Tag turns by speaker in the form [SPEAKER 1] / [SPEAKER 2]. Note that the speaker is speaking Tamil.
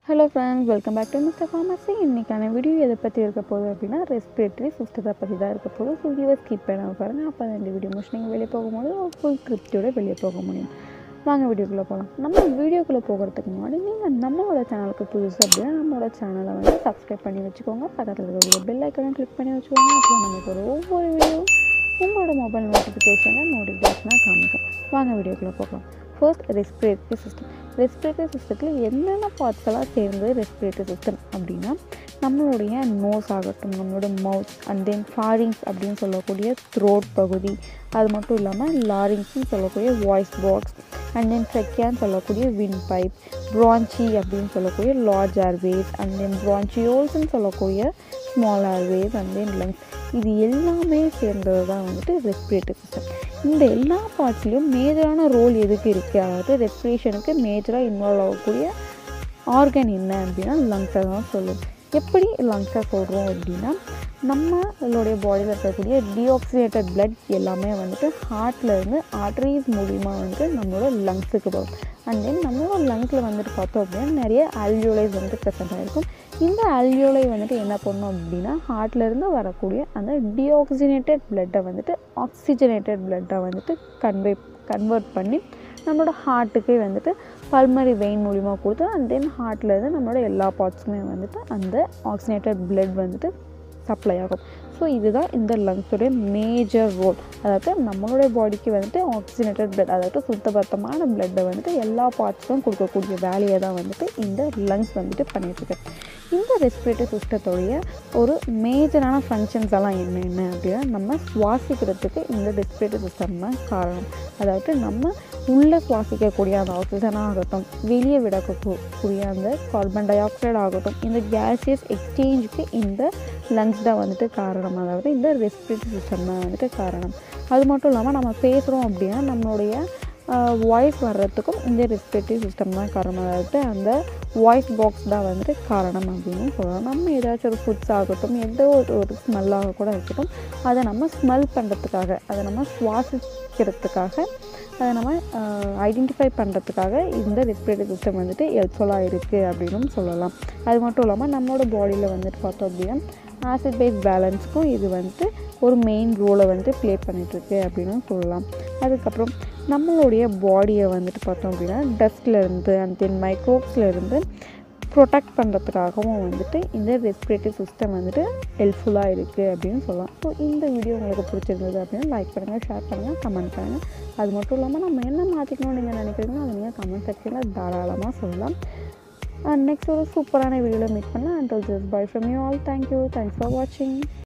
[SPEAKER 1] hello friends welcome back to Mister Pharmacy இன்றைக்கான வீடியோ எதை பற்றி இருக்க போகுது அப்படின்னா ரெஸ்பிரேட்டரி சிஸ்டத்தை பற்றி தான் இருக்க போகுது ஸோ வீடியோ ஸ்கிப் பண்ணாமல் பாருங்கள் அப்போ தான் இந்த வீடியோ முடிச்சு நீங்கள் வெளியே போகும்போது ஒரு ஃபுல் ஸ்கிரிப்டோட வெளியே போக முடியும் வாங்க வீடியோக்குள்ளே போகலாம் நம்ம வீடியோக்குள்ளே போகிறதுக்கு முன்னாடி நீங்கள் நம்மளோட சேனலுக்கு புதுசு அப்படின்னா நம்மளோட சேனலை வந்து சப்ஸ்கிரைப் பண்ணி வச்சுக்கோங்க பக்கத்தில் இருக்கிற பெல் ஐக்கனும் கிளிக் பண்ணி வச்சுக்கோங்க அப்போ நமக்கு ஒரு ஒவ்வொரு வீடியோ உங்களோட மொபைல் நோட்டிஃபிகேஷனை நோட்டிஃபிகேஷனாக காமிக்கும் வாங்க வீடியோக்குள்ளே போகலாம் ஃபர்ஸ்ட் ரெஸ்பிரேட்டரி சிஸ்டம் ரெஸ்பிரேட்டரி சிஸ்டத்தில் என்னென்ன பார்ட்ஸ் எல்லாம் சேர்ந்தது ரெஸ்பிரேட்டரி சிஸ்டம் அப்படின்னா நம்மளுடைய நோஸ் ஆகட்டும் நம்மளோட மவுத் அண்ட் தென் ஃபாரிங்ஸ் அப்படின்னு சொல்லக்கூடிய த்ரோட் பகுதி அது மட்டும் இல்லாமல் லாரிங்ஸ்னு சொல்லக்கூடிய வாய்ஸ் பாக்ஸ் அண்ட் தென் ட்ரெக்கியான்னு சொல்லக்கூடிய வின் பைப் ப்ரான்ச்சி அப்படின்னு சொல்லக்கூடிய லார்ஜ் ஏர்வேஸ் அண்ட் தென் ப்ரான்ச்சியோல்ஸ்ன்னு சொல்லக்கூடிய small airways and then lungs இது எல்லாமே சேர்ந்தது தான் வந்துட்டு ரெஸ்பிரேட்டரி சிஸ்டம் இந்த எல்லா பார்ட்ஸ்லேயும் மேஜரான ரோல் எதுக்கு இருக்குது அதாவது ரெஸ்பிரேஷனுக்கு மேஜராக இன்வால்வ் ஆகக்கூடிய ஆர்கன் என்ன அப்படின்னா லங்ஸை தான் சொல்லும் எப்படி லங்ஸை சொல்கிறோம் அப்படின்னா நம்மளுடைய பாடியில் இருக்கக்கூடிய டீஆக்சிடேட்டட் பிளட் எல்லாமே வந்துட்டு ஹார்ட்லேருந்து ஆர்டரிஸ் மூலிமா வந்துட்டு நம்மளோட லங்ஸுக்கு போகும் அண்ட் தென் நம்மளோட லங்ஸில் வந்துட்டு பார்த்தோம் அப்படின்னா நிறைய ஆல்வியோலைஸ் வந்துட்டு ப்ரெசென்ட் ஆகிருக்கும் இந்த ஆல்வியோலை வந்துட்டு என்ன பண்ணும் அப்படின்னா ஹார்ட்லேருந்து வரக்கூடிய அந்த டீஆக்சிஜனேட்டட் பிளட்டை வந்துட்டு ஆக்சிஜனேட்டட் பிளட்டை வந்துட்டு கன்வே கன்வெர்ட் பண்ணி நம்மளோட ஹார்ட்டுக்கே வந்துட்டு பல்மரி வெயின் மூலிமா கொடுத்து அண்ட் தென் ஹார்ட்லேருந்து நம்மளோட எல்லா பார்ட்ஸுமே வந்துட்டு அந்த ஆக்சிஜனேட்டட் பிளட் வந்துட்டு சப்ளை ஆகும் ஸோ இதுதான் இந்த லங்ஸோடைய மேஜர் ரோல் அதாவது நம்மளுடைய பாடிக்கு வந்துட்டு ஆக்சிஜனேட்டட் பிளட் அதாவது சுத்தபத்தமான பிளட்டை வந்துட்டு எல்லா பார்ட்ஸும் கொடுக்கக்கூடிய வேலையை தான் வந்துட்டு இந்த லங்ஸ் வந்துட்டு பண்ணிகிட்ருக்கு இந்த ரெஸ்பிரேட்டரி சிஸ்டத்தோடைய ஒரு மேஜரான ஃபங்க்ஷன்ஸ் எல்லாம் என்னென்ன அப்படின்னா நம்ம சுவாசிக்கிறதுக்கு இந்த ரெஸ்பிரேட்டரி சிஸ்டம் தான் காரணம் அதாவது நம்ம உள்ளே சுவாசிக்கக்கூடிய அந்த ஆக்சிஜன் ஆகட்டும் வெளியே விடக்கூடிய அந்த கார்பன் டை ஆக்சைடு ஆகட்டும் இந்த கேசியஸ் எக்ஸ்சேஞ்சுக்கு இந்த லங்ஸ் தான் வந்துட்டு காரணம் அதாவது இந்த ரெஸ்பிரேட்டரி சிஸ்டம் தான் வந்துட்டு காரணம் அது மட்டும் இல்லாமல் நம்ம பேசுகிறோம் அப்படின்னா நம்மளுடைய வாய்ஸ் வர்றதுக்கும் இந்த ரெஸ்பிரேட்டரி சிஸ்டம் தான் காரணம் அதாவது அந்த வாய்ஸ் பாக்ஸ் தான் வந்துட்டு காரணம் அப்படின்னு சொல்லலாம் நம்ம ஏதாச்சும் ஒரு ஃபுட்ஸ் ஆகட்டும் எந்த ஒரு ஒரு ஸ்மெல்லாக கூட இருக்கட்டும் அதை நம்ம ஸ்மெல் பண்ணுறதுக்காக அதை நம்ம சுவாசிக்கிறதுக்காக அதை நம்ம ஐடென்டிஃபை பண்ணுறதுக்காக இந்த ரெஸ்பிரேட்டரி சிஸ்டம் வந்துட்டு ஹெல்ப்ஃபுல்லாக இருக்குது அப்படின்னு சொல்லலாம் அது மட்டும் இல்லாமல் நம்மளோட பாடியில் வந்துட்டு பார்த்தோம் அப்படின்னா ஆசிட் பேஸ் பேலன்ஸ்க்கும் இது வந்துட்டு ஒரு மெயின் ரோலை வந்துட்டு ப்ளே பண்ணிகிட்ருக்கு அப்படின்னு சொல்லலாம் அதுக்கப்புறம் நம்மளுடைய பாடியை வந்துட்டு பார்த்தோம் அப்படின்னா டஸ்ட்லேருந்து அண்ட் தென் மைக்ரோப்ஸ்லேருந்து ப்ரொடெக்ட் பண்ணுறதுக்காகவும் வந்துட்டு இந்த ரெஸ்பிரேட்டரி சிஸ்டம் வந்துட்டு ஹெல்ப்ஃபுல்லாக இருக்குது அப்படின்னு சொல்லலாம் ஸோ இந்த வீடியோ உங்களுக்கு பிடிச்சிருந்தது அப்படின்னா லைக் பண்ணுங்கள் ஷேர் பண்ணுங்கள் கமெண்ட் பண்ணுங்கள் அது மட்டும் இல்லாமல் நம்ம என்ன மாற்றிக்கணும்னு நீங்கள் நினைக்கிறீங்களோ அதை நீங்கள் கமெண்ட் செக்ஷனில் தாராளமாக சொல்லலாம் அண்ட் நெக்ஸ்ட் ஒரு சூப்பரான வீடியோவில் மீட் பண்ணலாம் and just bye from you all thank you thanks for வாட்சிங்